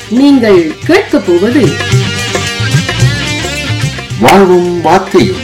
நீங்கள் கேட்கப் போவது வாழ்வும் வார்த்தையும்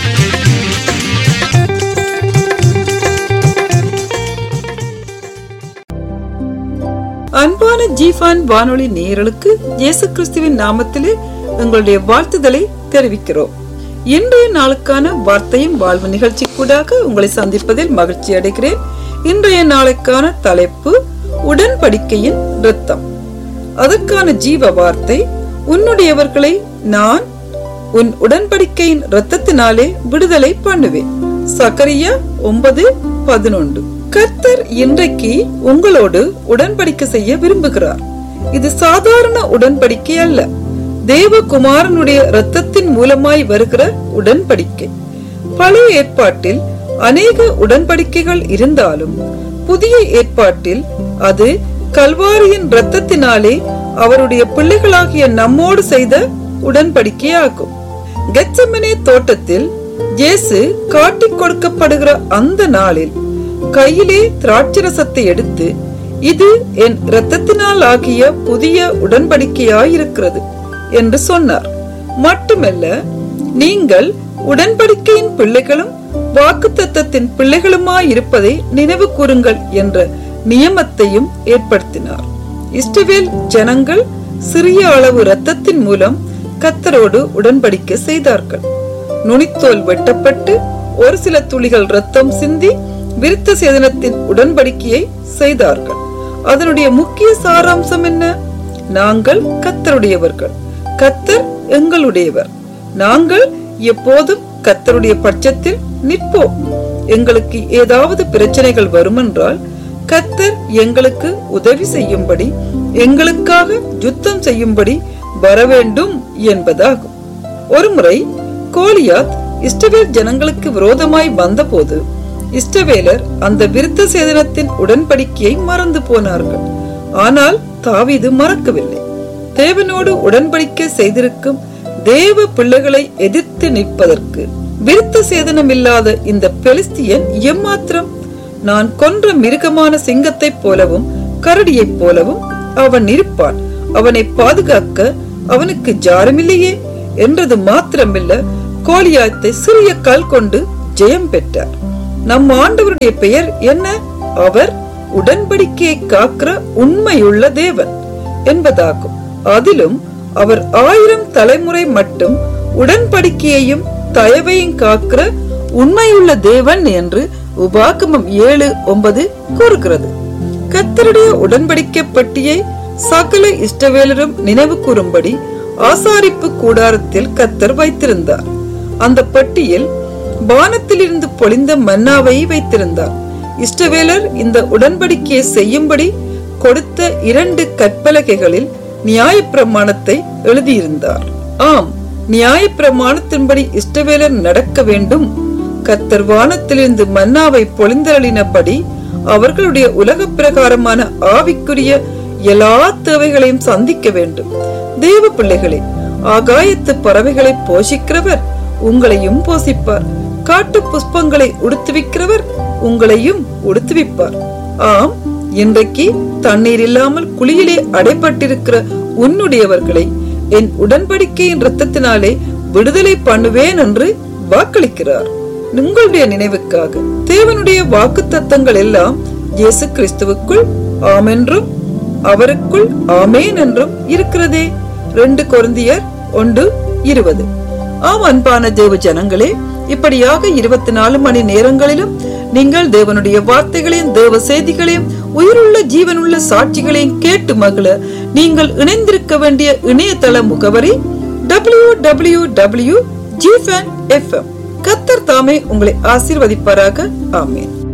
அன்பான ஜீஃபான் வானொலி நேயர்களுக்கு இயேசு கிறிஸ்துவின் நாமத்திலே எங்களுடைய வாழ்த்துதலை தெரிவிக்கிறோம் இன்றைய நாளுக்கான வார்த்தையும் வாழ்வு நிகழ்ச்சி கூடாக உங்களை சந்திப்பதில் மகிழ்ச்சி அடைகிறேன் இன்றைய நாளுக்கான தலைப்பு உடன்படிக்கையின் இரத்தம் அதற்கான ஜீவ வார்த்தை உன்னுடையவர்களை நான் உன் உடன்படிக்கையின் இரத்தத்தினாலே விடுதலை பண்ணுவேன் சகரியா ஒன்பது பதினொன்று கர்த்தர் இன்றைக்கு உங்களோடு உடன்படிக்கை செய்ய விரும்புகிறார் இது சாதாரண உடன்படிக்கை அல்ல தேவகுமாரனுடைய இரத்தத்தின் மூலமாய் வருகிற உடன்படிக்கை பழைய ஏற்பாட்டில் அநேக உடன்படிக்கைகள் இருந்தாலும் புதிய ஏற்பாட்டில் அது கல்வாரியின் இரத்தத்தினாலே அவருடைய பிள்ளைகளாகிய நம்மோடு செய்த உடன்படிக்கையாகும் கெச்சமனே தோட்டத்தில் இயேசு காட்டிக் கொடுக்கப்படுகிற அந்த நாளில் கையிலே திராட்சரசத்தை எடுத்து இது என் இரத்தத்தினால் ஆகிய புதிய உடன்படிக்கையாயிருக்கிறது என்று சொன்னார் மட்டுமல்ல நீங்கள் உடன்படிக்கையின் பிள்ளைகளும் வாக்குத்தத்தத்தின் பிள்ளைகளுமாயிருப்பதை நினைவு கூறுங்கள் என்ற நியமத்தையும் ஏற்படுத்தினார் இஸ்ரவேல் ஜனங்கள் சிறிய அளவு இரத்தத்தின் மூலம் கத்தரோடு உடன்படிக்கை செய்தார்கள் நுனித்தோல் வெட்டப்பட்டு ஒரு சில துளிகள் ரத்தம் சிந்தி விருத்த சேதனத்தின் உடன்படிக்கையை செய்தார்கள் அதனுடைய முக்கிய சாராம்சம் என்ன நாங்கள் கத்தருடையவர்கள் கத்தர் எங்களுடையவர் நாங்கள் எப்போதும் கத்தருடைய பட்சத்தில் நிற்போம் எங்களுக்கு ஏதாவது பிரச்சனைகள் வருமென்றால் கத்தர் எங்களுக்கு உதவி செய்யும்படி எங்களுக்காக யுத்தம் செய்யும்படி வரவேண்டும் என்பதாகும் ஒருமுறை கோலியாத் இஸ்டவேல் ஜனங்களுக்கு விரோதமாய் வந்தபோது இஸ்டவேலர் அந்த விருத்த சேதனத்தின் உடன்படிக்கையை மறந்து போனார்கள் ஆனால் தாவீது மறக்கவில்லை தேவனோடு உடன்படிக்கை செய்திருக்கும் தேவ பிள்ளைகளை எதிர்த்து நிற்பதற்கு விருத்த சேதனம் இல்லாத இந்த பெலிஸ்தியன் எம்மாத்திரம் நான் கொன்ற மிருகமான சிங்கத்தைப் போலவும் கரடியைப் போலவும் அவன் இருப்பான் அவனை பாதுகாக்க அவனுக்கு ஜாரமில்லையே என்றது மாத்திரமில்ல கோலியாத்தை சிறிய கல் கொண்டு ஜெயம் பெற்றார் நம் ஆண்டவருடைய பெயர் என்ன அவர் உடன்படிக்கையை காக்கிற உண்மையுள்ள தேவன் என்பதாகும் அதிலும் அவர் ஆயிரம் தலைமுறை மட்டும் உடன்படிக்கையையும் தயவையும் காக்கிற உண்மையுள்ள தேவன் என்று உபாகமம் ஏழு ஒன்பது கூறுகிறது கத்தருடைய உடன்படிக்கை பெட்டியை சகல இஷ்டவேலரும் நினைவு கூறும்படி ஆசாரிப்பு கூடாரத்தில் கத்தர் வைத்திருந்தார் அந்த பெட்டியில் வானத்திலிருந்து பொழிந்த மன்னாவை வைத்திருந்தார் இஷ்டவேலர் இந்த உடன்படிக்கையை செய்யும்படி கொடுத்த இரண்டு கற்பலகைகளில் நியாயப்பிரமாணத்தை எழுதியிருந்தார் ஆம் நியாயப்பிரமாணத்தின்படி இஷ்டவேலர் நடக்க வேண்டும் கத்தர் வானத்திலிருந்து மன்னாவை பொழிந்தளினபடி அவர்களுடைய உலக பிரகாரமான ஆவிக்குரிய எல்லா தேவைகளையும் சந்திக்க வேண்டும் தேவ பிள்ளைகளே ஆகாயத்து பறவைகளை போஷிக்கிறவர் உங்களையும் போஷிப்பார் காட்டு புஷ்பங்களை உடுத்துவிக்கிறவர் உங்களையும் உடுத்துவிப்பார் ஆம் இன்றைக்கு தண்ணீர் இல்லாமல் குழியிலே அடைப்பட்டிருக்கிற உன்னுடையவர்களை என் உடன்படிக்கையின் இரத்தத்தினாலே விடுதலை பண்ணுவேன் என்று வாக்களிக்கிறார் உங்களுடைய நினைவுக்காக தேவனுடைய வாக்கு தத்தங்கள் எல்லாம் இயேசு கிறிஸ்துவுக்குள் ஆமென்றும் அவருக்குள் ஆமேன் என்றும் இருக்கிறதே ரெண்டு கொருந்தியர் ஒன்று இருபது ஆம் அன்பான தேவ ஜனங்களே இப்படியாக இருபத்தி நாலு மணி நேரங்களிலும் நீங்கள் தேவனுடைய வார்த்தைகளையும் தேவ செய்திகளையும் உயிருள்ள ஜீவனுள்ள சாட்சிகளையும் கேட்டு மகிழ நீங்கள் இணைந்திருக்க வேண்டிய இணையதள முகவரி டபிள்யூ டபிள்யூ டபிள்யூ ஜிஃபேன் எஃப்எம் கத்தர் தாமே உங்களை ஆசீர்வதிப்பாராக ஆமேன்